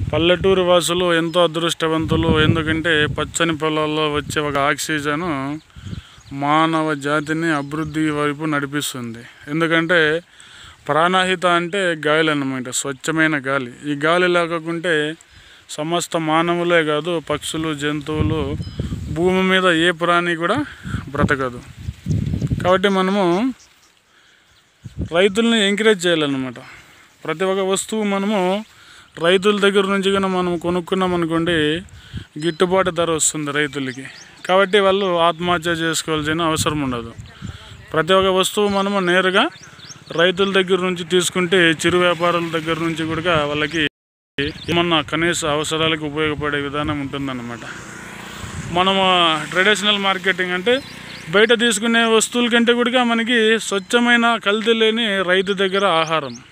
పల్లెటూరు వాసులు ఎంతో అదృష్టవంతులు ఎందుకంటే పచ్చని పొలాల్లో వచ్చే ఒక ఆక్సిజన్ మానవ జాతిని అభివృద్ధి వైపు నడిపిస్తుంది ఎందుకంటే ప్రాణహిత అంటే గాలి అన్నమాట స్వచ్ఛమైన గాలి ఈ గాలి లేకుంటే సమస్త మానవులే కాదు పక్షులు జంతువులు భూమి మీద ఏ ప్రాణి కూడా బ్రతకదు కాబట్టి మనము రైతుల్ని ఎంకరేజ్ చేయాలన్నమాట ప్రతి ఒక్క వస్తువు మనము రైతుల దగ్గర నుంచి కన్నా మనం కొనుక్కున్నాం అనుకోండి గిట్టుబాటు ధర వస్తుంది రైతులకి కాబట్టి వాళ్ళు ఆత్మహత్య చేసుకోవాల్సిన అవసరం ఉండదు ప్రతి ఒక్క వస్తువు మనము నేరుగా రైతుల దగ్గర నుంచి తీసుకుంటే చిరు వ్యాపారుల దగ్గర నుంచి కూడా వాళ్ళకి ఏమన్నా కనీస అవసరాలకు ఉపయోగపడే విధానం ఉంటుందన్నమాట మనము ట్రెడిషనల్ మార్కెటింగ్ అంటే బయట తీసుకునే వస్తువుల కంటే కూడా మనకి స్వచ్ఛమైన కల్తీ లేని రైతు దగ్గర ఆహారం